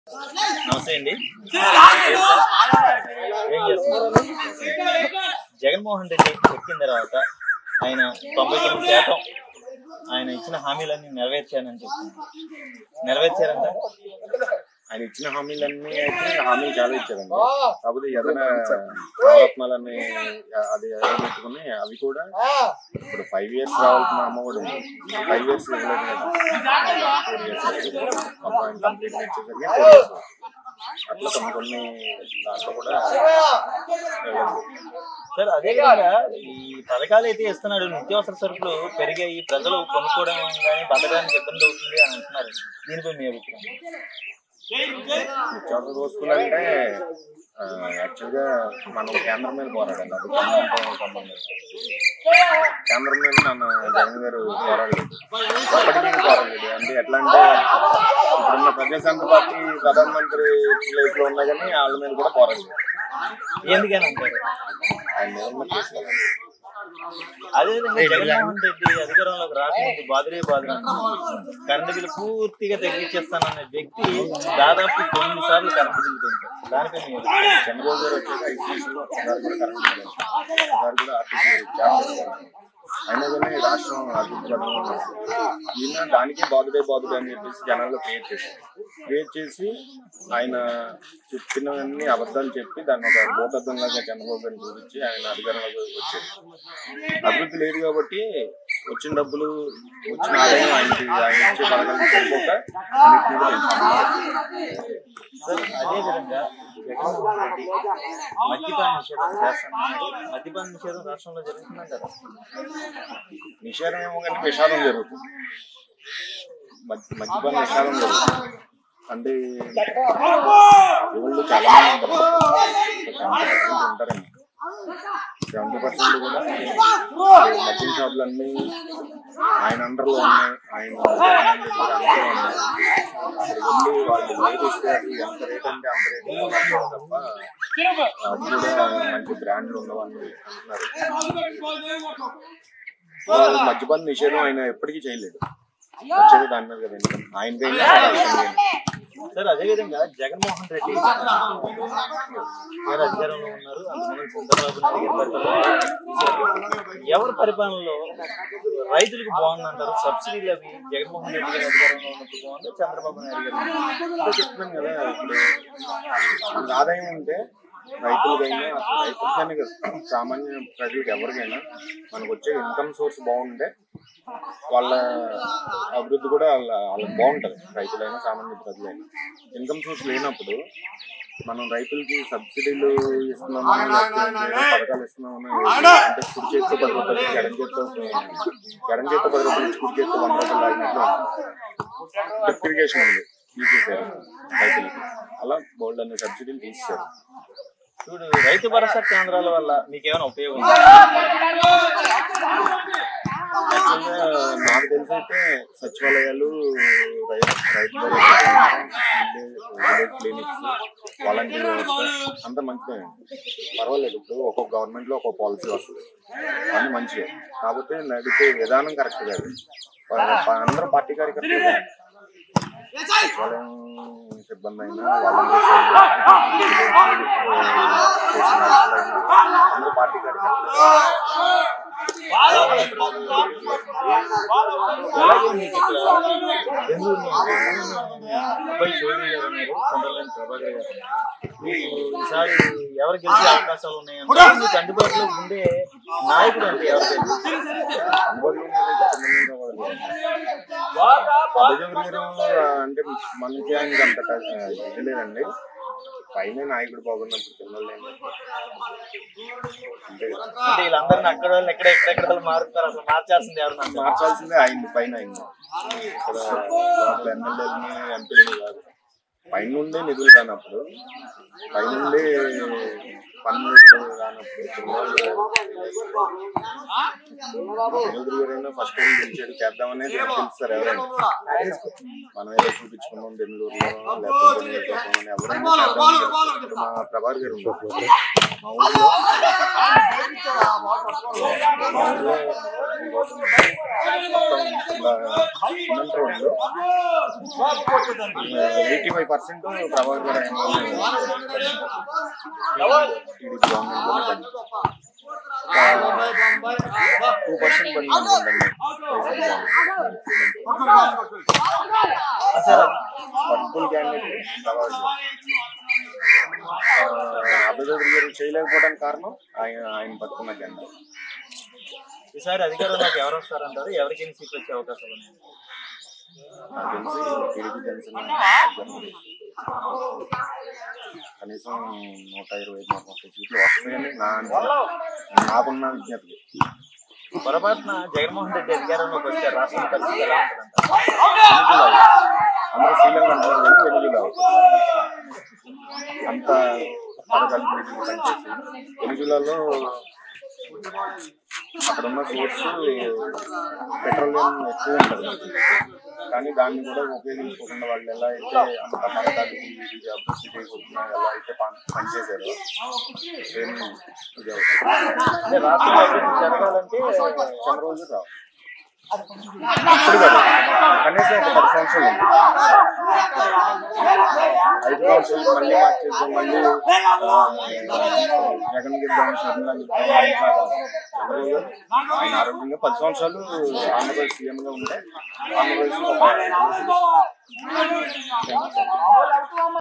నమస్తే అండి ఏం చేస్తున్నారు జగన్మోహన్ రెడ్డి ఎక్కిన తర్వాత ఆయన తొంభై తొమ్మిది శాతం ఆయన ఇచ్చిన హామీలన్నీ నెరవేర్చానని చెప్తున్నారు నెరవేర్చారంట ఆయన ఇచ్చిన హామీలన్నీ అయితే హామీలు చాలా ఇచ్చారండి కాకపోతే ఏదైనా నవరత్నాలన్నీ అది పెట్టుకుని అవి కూడా ఇప్పుడు ఫైవ్ ఇయర్స్ రావాల్సిన అమ్మ కూడా ఉంది ఫైవ్ ఇయర్స్ ఇవ్వలేదు కదా ఫోర్ ఇయర్స్ మొత్తం కంప్లీట్ వచ్చేసరికి ఫోర్ ఇయర్స్ అట్లా కొన్ని కొన్ని దాంట్లో కూడా ఇవ్వలేదు. సార్ అదే విధంగా ఈ పథకాలు అయితే ఇస్తున్నాడు నిత్యావసర సరుకులు పెరిగాయి ప్రజలు కొనుక్కోవడం కానీ బతకడానికి ఇబ్బంది అవుతుంది అని అంటున్నారు దీనిపై మీ అభిప్రాయం నిత్యావసర వస్తువులు అంటే యాక్చువల్ గా మనం కేంద్రం మీద పోరాడాలి అది కేంద్రంతో సంబంధం లేదు. కేంద్రం మీద నన్ను జగన్ గారు పోరాడలేదు ఎప్పటికీ పోరాడలేదు అంటే ఎట్లా అంటే ఇప్పుడున్న ప్రజాశాంతి పార్టీ ప్రధానమంత్రి ప్లేస్ లో ఉన్నా కానీ వాళ్ళ మీద కూడా పోరాడలేదు ఎందుకని అంటారు ఆయన మీద ఉన్న కేసులు అలాంటివి. అదేవిధంగా జగన్మోహన్ రెడ్డి అధికారంలోకి రాకముందు బాదురే బాదురే అంటున్నారు. కరెంటు బిల్లు పూర్తిగా తగ్గించేస్తానన్న వ్యక్తి దాదాపు తొమ్మిది సార్లు కరెంటు బిల్లు పెంచారు దానిపై మీ అభిప్రాయం? చంద్రబాబు గారు వచ్చాక ఐదు సంవత్సరాలు ఒకసారి కూడా కరెక్ట్ లేదు ఒకసారి కూడా ఆర్టీసీ చార్జ్ చేస్తారు అయినా కానీ రాష్ట్రం అభివృద్ధి పదంలో ఉంది. ఈయన దానికి బాధుడే బాధుడే అని చెప్పేసి జనాల్లో క్రియేట్ చేశారు క్రియేట్ చేసి ఆయన చెప్పినవన్నీ అబద్ధాలు చెప్పి దాన్ని ఒక భూతద్దంలాగా చంద్రబాబు గారిని చూపించి ఆయన అధికారంలోకి వచ్చారు అభివృద్ధి లేదు కాబట్టి వచ్చిన డబ్బులు వచ్చిన ఆదాయం ఆయనకి ఆయన ఇచ్చే పథకాలు సరిపోక అన్నిటిని కూడా పెంచుతున్నారు. సార్ అదే విధంగా జగన్మోహన్ రెడ్డి మద్యపాన నిషేధం చేస్తాను మద్యపాన నిషేధం రాష్ట్రంలో జరుగుతుందంటారా నిషేధం ఏమో కానీ విషాదం జరుగుతుంది మద్య- మద్యపాన విషాదం జరుగుతుంది అంటే ఎవరు చాలా మంది ఉంటారు ఉంటారండి సెవెంటీ పర్సెంట్ కూడా మద్యం షాపులు అన్నీ ఆయన అండర్లో ఉన్నాయి ఆయన అండర్లో ఉన్నాయి అక్కడికి వెళ్ళి వాళ్ళు రేట్ ఇస్తే అది ఎంత రేట్ అంటే అంత రేట్ తప్ప అది కూడా మంచి బ్రాండ్లు ఉన్నవన్నీ అంటున్నారు వాళ్ళు మద్యపాన నిషేధం ఆయన ఎప్పటికీ చేయలేడు వచ్చేది దాని మీద కదా income. ఆయనకైనా రాష్ట్రానికైనా. సార్ అదే విధంగా జగన్మోహన్ రెడ్డి గారు అధికారంలో ఉన్నారు అంతకుముందు చంద్రబాబు నాయుడు గారి పరిపాలన ఎవరి పరిపాలనలో రైతులకు బాగుందంటారు సబ్సిడీలు అవి జగన్మోహన్ రెడ్డి గారి అధికారంలో ఉన్నప్పుడు బాగుంది చంద్రబాబు నాయుడు గారు అంటే చెప్తున్నాను కదా ఇప్పుడు మనకు ఆదాయం ఉంటే రైతులకైనా అసలు రైతులకైనా కదా సామాన్య ప్రజలకు ఎవరికైనా మనకు వచ్చే ఇన్కమ్ సోర్స్ బాగుంటే వాళ్ళ అభివృద్ధి కూడా వాళ్ళ వాళ్ళకి బాగుంటుంది రైతులైనా సామాన్య ప్రజలైనా ఇన్కమ్ సోర్స్ లేనప్పుడు మనం రైతులకి సబ్సిడీలు ఇస్తున్నామా లేకపోతే ఏదో పథకాలు ఇస్తున్నామా అంటే కుడి చేతితో పది రూపాయలు ఇచ్చి ఎడం చేతితో ఎడం చేతితో పది రూపాయలు ఇచ్చి కుడి చేతితో వంద రూపాయలు లాగినట్లు డ్రిప్ ఇరిగేషన్ ఉంది తీసేశారు రైతులకి అలా బోల్డ్ అనే సబ్సిడీలు తీసేశారు చూడు రైతు భరోసా కేంద్రాల వల్ల మీకేమైనా ఉపయోగం యాక్చువల్గా నాకు తెలిసి అయితే సచివాలయాలు రైతు రైతు భరోసా విలేజ్ విలేజ్ క్లినిక్స్ వాలంటీర్ వ్యవస్థ అంత మంచిదే పర్వాలేదు ఇప్పుడు ఒక్కొక్క గవర్నమెంట్ లో ఒక్కొక్క పాలసీ వస్తుంది అన్ని మంచిదే కాకపోతే నడిపే విధానం కరెక్ట్ కాదు ప- ప- అందరూ పార్టీ కార్యకర్తలు సచివాలయం సిబ్బంది అయినా వాలంటీర్స్ అయినా అందరూ పార్టీ కార్యకర్తలు అలాగే మీకు ఇక్కడ బెంగళూరు నుంచి అబ్బాయి చౌదరి గారు ఉన్నారు చంద్రలేని ప్రభాకర్ గారు మీకు ఈసారి ఎవరు గెలిచే అవకాశాలు ఉన్నాయంటే మీకు అందుబాటులో ఉండే నాయకుడు అంటే ఎవరు అందుబాటులో ఉన్నదైతే చంద్రబాబు నాయుడు గారు. అంటే మనకి ఆయనకి అంత క- ఇది లేదండి పైన నాయకుడు బాగున్నప్పుడు పిల్లలు అంటే అంటే వీళ్ళందరిని అక్కడ వాళ్ళు ఎక్కడ ఎక్కడెక్కడ మారుతారు అసలు మార్చాల్సింది ఎవరు నాకు మార్చాల్సిందే అయింది పైన అయింది ఇక్కడ లోపల ఎమ్మెల్యేలని ఎంపీలు కాదు పైన నుండే నిధులు రానప్పుడు పైనుండి పన్నులు రానప్పుడు చంద్రబాబు గారైనా ఫస్ట్ టైం గెలిచాడు చేద్దామనేది తెలుస్తారు ఎవరైనా మనం ఏదో చూపించుకున్నాం బెంగళూరులో లేకపోతే నియోజకవర్గంలో ఎవరైనా చేద్దామని గెలుస్తారు. ఇప్పుడు మా ప్రభార్ గారు ఉన్నారు మా ఊళ్ళో మా ఊళ్ళో సిమెంట్ రోడ్లు ఎయిటీ ఫైవ్ పర్సెంట్ ప్రభావిత టూ పర్సెంట్ బండి అనుకుంటాను అసలు వర్క్ఫుల్ క్యాండిడేట్ ప్రభావిత అభివృద్ధి గారు చేయలేకపోవడానికి కారణం ఆయన ఆయన పట్టుకున్న జెండా ఈసారి అధికారంలోకి ఎవరు వస్తారంటారు ఎవరికి ఎన్ని సీట్లు వచ్చే అవకాశాలు ఉన్నాయి నాకు తెలిసి టీడీపీ జనసేన కనీసం నూట ఇరవై నూట ముప్పై సీట్లు వస్తాయని నా నాకున్న విజ్ఞప్తి పొరపాటున జగన్మోహన్ రెడ్డి అధికారంలోకి వస్తే రాష్ట్రం పరిస్థితి ఎలా ఉంటుందంటారు వెనుజులా అందరూ శ్రీలంక అంటారు కానీ వెనుజులా అంత పథకాలు మీటింగ్ పనిచేసి వెనుజులాలో అక్కడ ఉన్న సోర్స్ పెట్రోలియం ఎక్కువ ఉంటుంది కానీ దాన్ని కూడా ఉపయోగించుకోకుండా వాళ్ళు ఎలా అయితే అంత పథకాలు ఇది అభివృద్ధి చేయకుండా ఎలా అయితే పని- పనిచేశారో సేమ్ ఇది అవుతుంది. అంటే రాష్ట్రంలో అభివృద్ధి జరగాలంటే చంద్రబాబు రావు ఇప్పుడు కాదు కనీసం ఒక పది సంవత్సరాలు ఉంది. ఐదు సంవత్సరాలు మళ్ళీ మార్చేద్దాం మళ్ళీ ఆ, జగన్ గిద్దాం షర్మిలా గిద్దాం ఇట్లాగా చంద్రబాబు గారు ఆయన ఆరోగ్యంగా పది సంవత్సరాలు ఆంధ్రప్రదేశ్ సీఎం గా ఉంటే ఆంధ్రప్రదేశ్